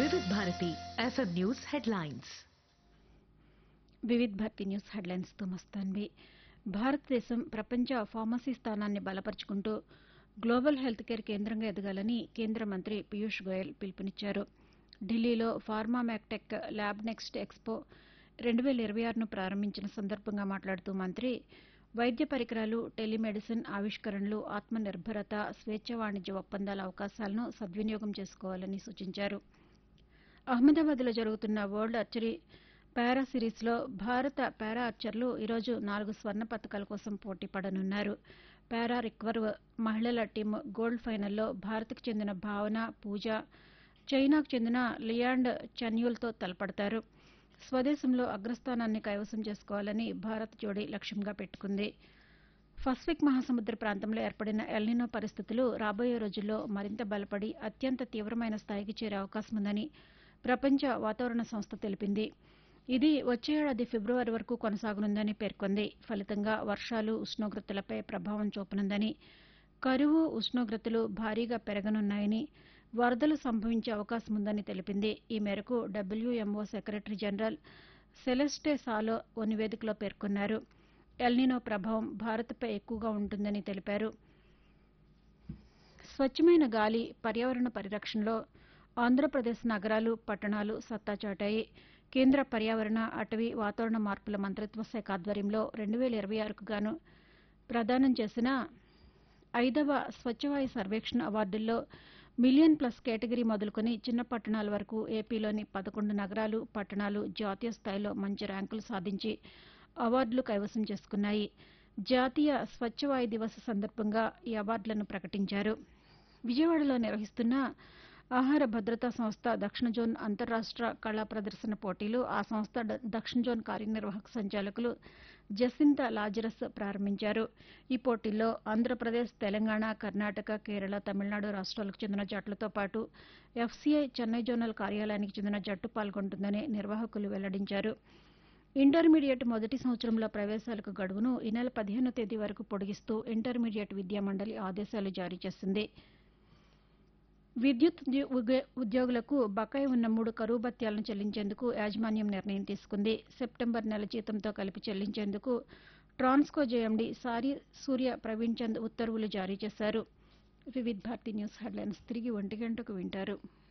వివిధ Bharati FM news headlines Vividh Bharati news హెడ్లైన్స్తో మస్తాన్వి భారతదేశం ప్రపంచ ఫార్మసీ స్థానాన్ని బలపరుచుకుంటూ గ్లోబల్ హెల్త్ కేర్ కేంద్రంగా ఎదగాలని కేంద్ర మంత్రి పీయూష్ గోయల్ పిలుపునిచ్చారు ఢిల్లీలో pharma medtech lab next expo రెండు వేల ఇరవై ఆరును ప్రారంభించిన సందర్భంగా మాట్లాడుతూ మంత్రి వైద్య పరికరాలు టెలిమెడిసిన్ ఆవిష్కరణలు ఆత్మనిర్భరత స్వేచ్ఛ వాణిజ్య ఒప్పందాల అవకాశాలను సద్వినియోగం చేసుకోవాలని సూచించారు అహ్మదాబాద్లో జరుగుతున్న వరల్డ్ ఆర్చరీ పారా సిరీస్లో భారత పారా ఆర్చర్లు ఈరోజు నాలుగు స్వర్ణ పతకాల కోసం పోటీ పడనున్నారు పారా రిక్వర్వ్ మహిళల టీం గోల్డ్ ఫైనల్లో భారత్కు చెందిన భావన పూజ చైనాకు చెందిన లియాండ్ చన్యూల్తో తలపడతారు స్వదేశంలో అగ్రస్థానాన్ని కైవసం చేసుకోవాలని భారత్ జోడీ లక్ష్యంగా పెట్టుకుంది పసిఫిక్ మహాసముద్ర ప్రాంతంలో ఏర్పడిన ఎల్నినో పరిస్థితులు రాబోయే రోజుల్లో మరింత బలపడి అత్యంత తీవ్రమైన స్థాయికి చేరే అవకాశం ఉందని ప్రపంచ వాతావరణ సంస్థ తెలిపింది ఇది వచ్చే ఏడాది ఫిబ్రవరి వరకు కొనసాగనుందని పేర్కొంది ఫలితంగా వర్షాలు ఉష్ణోగ్రతలపై ప్రభావం చూపనుందని కరువు ఉష్ణోగ్రతలు భారీగా పెరగనున్నాయని వరదలు సంభవించే అవకాశం ఉందని తెలిపింది ఈ మేరకు WMO secretary general Celeste Saulo ఓ నివేదికలో పేర్కొన్నారు ఎల్నినో ప్రభావం భారత్పై ఎక్కువగా ఉంటుందని తెలిపారు స్వచ్ఛమైన గాలి పర్యావరణ పరిరక్షణలో ఆంధ్రప్రదేశ్ నగరాలు పట్టణాలు సత్తా చాటాయి కేంద్ర పర్యావరణ అటవీ వాతావరణ మార్పుల మంత్రిత్వ శాఖ ఆధ్వర్యంలో రెండు వేల ఇరవై ఆరుకు గాను ప్రదానం చేసిన ఐదవ స్వచ్ఛవాయు సర్వేక్షణ అవార్డుల్లో మిలియన్ ప్లస్ కేటగిరీ మొదలుకొని చిన్న పట్టణాల వరకు ఏపీలోని పదకొండు నగరాలు పట్టణాలు జాతీయ స్థాయిలో మంచి ర్యాంకులు సాధించి అవార్డులు కైవసం చేసుకున్నాయి జాతీయ స్వచ్ఛవాయు దివస్ సందర్భంగా ఈ అవార్డులను ప్రకటించారు విజయవాడలో నిర్వహిస్తున్న ఆహార భద్రతా సంస్థ దక్షిణ జోన్ అంతర్రాష్ట కళా ప్రదర్శన పోటీలు ఆ సంస్థ ద- దక్షిణ జోన్ కార్యనిర్వాహక సంచాలకులు జసింత లాజరస్ ప్రారంభించారు ఈ పోటీల్లో ఆంధ్రప్రదేశ్ తెలంగాణ కర్ణాటక కేరళ తమిళనాడు రాష్ట్రాలకు చెందిన జట్లతో పాటు ఎఫ్సీఐ చెన్నై జోనల్ కార్యాలయానికి చెందిన జట్టు పాల్గొంటుందని నిర్వాహకులు వెల్లడించారు ఇంటర్మీడియట్ మొదటి సంవత్సరంలో ప్రవేశాలకు గడువును ఈ నెల పదిహేనో తేదీ వరకు పొడిగిస్తూ ఇంటర్మీడియట్ విద్యా మండలి ఆదేశాలు జారీ చేసింది విద్యుత్ ఉద్యో- ఉగ- ఉద్యోగులకు బకాయి ఉన్న మూడు కరువు భత్యాలను చెల్లించేందుకు యాజమాన్యం నిర్ణయం తీసుకుంది సెప్టెంబర్ నెల జీతంతో కలిపి చెల్లించేందుకు ట్రాన్స్కో జేఎండీ సారి సూర్య ప్రవీణ్ చంద్ ఉత్తర్వులు జారీ చేశారు వివిధ్ భారతి న్యూస్ హెడ్లైన్స్ తిరిగి ఒంటి గంటకు వింటారు